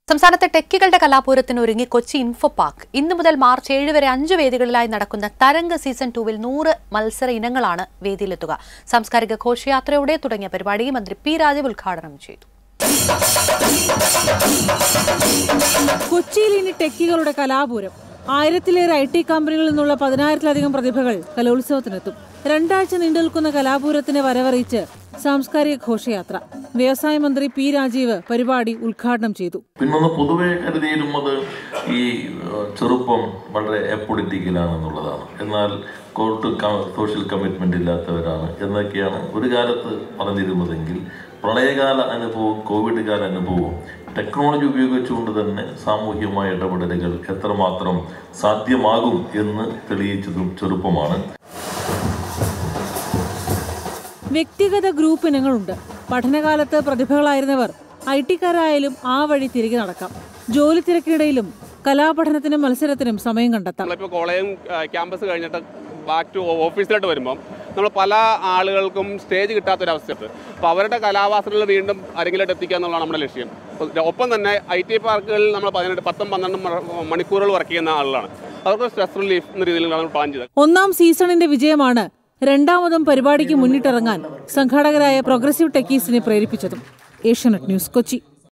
സംസ്ഥാനത്തെ ടെക്കികളുടെ കലാപൂരത്തിന് ഒരുങ്ങി Kochi info park ഇന്നു മുതൽ മാർച്ച് ഏഴ് വരെ അഞ്ച് വേദികളിലായി നടക്കുന്ന തരംഗ് സീസൺ ടൂവിൽ നൂറ് മത്സര ഇനങ്ങളാണ് വേദിയിലെത്തുക സാംസ്കാരിക ഘോഷയാത്രയോടെ തുടങ്ങിയ പരിപാടി മന്ത്രി പി രാജീവ് ഉദ്ഘാടനം ചെയ്തു കൊച്ചിയിൽ ഇനി ടെക്കികളുടെ കലാപൂരം ആയിരത്തിലേറെ ഐ ടി കമ്പനികളിൽ നിന്നുള്ള പതിനായിരത്തിലധികം പ്രതിഭകൾ കലോത്സവത്തിനെത്തും രണ്ടാഴ്ച നീണ്ടുനിൽക്കുന്ന കലാപൂരത്തിന് വരവറിയിച്ച് സാംസ്കാരിക ഘോഷയാത്ര വ്യവസായ മന്ത്രി പി രാജീവ് പരിപാടി ഉദ്ഘാടനം ചെയ്തു പിന്നൊന്ന് പൊതുവെ കരുതിയിരുന്നത് ഈ ഏഹ്, ചെറുപ്പം വളരെ എപ്പൊളിറ്റിക്കലാണെന്നുള്ളതാണ് എന്നാൽ കോർട്ട് സോഷ്യൽ കമ്മിറ്റ്മെന്റ് ഇല്ലാത്തവരാണ് എന്നൊക്കെയാണ് ഒരു കാലത്ത് പറഞ്ഞിരുന്നതെങ്കിൽ പ്രളയകാല അനുഭവവും കോവിഡ് കാല അനുഭവവും ടെക്നോളജി ഉപയോഗിച്ചുകൊണ്ട് തന്നെ സാമൂഹ്യമായ ഇടപെടലുകൾ എത്രമാത്രം സാധ്യമാകും എന്ന് തെളിയിച്ചതും ചെറുപ്പമാണ് വ്യക്തിഗത ഗ്രൂപ്പ് ഇനങ്ങളുണ്ട് പഠനകാലത്ത് പ്രതിഭകളായിരുന്നവർ ഐ ടിക്കാരായാലും ആ വഴി തിരികെ നടക്കാം ജോലി തിരക്കിനിടയിലും കലാപഠനത്തിനും മത്സരത്തിനും സമയം കണ്ടെത്താം നമ്മളിപ്പോൾ കോളേജും ക്യാമ്പസ് കഴിഞ്ഞിട്ട് ബാക്ക് ടു ഓഫീസിലോട്ട് വരുമ്പം നമ്മൾ പല ആളുകൾക്കും സ്റ്റേജ് കിട്ടാത്തൊരവസ്ഥയുണ്ട് അപ്പോൾ അവരുടെ കലാവാസനകൾ വീണ്ടും അരങ്ങിലോട്ട് എത്തിക്കുക എന്നുള്ളതാണ് നമ്മുടെ ലക്ഷ്യം അപ്പോൾ ഒപ്പം തന്നെ ഐ ടി പാർക്കുകളിൽ നമ്മൾ പതിനെട്ട് പത്തും പന്ത്രണ്ടും മ- മണിക്കൂറുകൾ വർക്ക് ചെയ്യുന്ന ആളുകളാണ് അവർക്ക് സ്ട്രെസ് റിലീഫ് എന്ന രീതിയിൽ നമ്മൾ പ്ലാൻ ചെയ്തത് ഒന്നാം സീസണിന്റെ വിജയമാണ് രണ്ടാമതും പരിപാടിക്ക് മുന്നിട്ടിറങ്ങാൻ സംഘാടകരായ പ്രോഗ്രസീവ് ടെക്കീസിനെ പ്രേരിപ്പിച്ചതും ഏഷ്യാനെറ്റ് ന്യൂസ് കൊച്ചി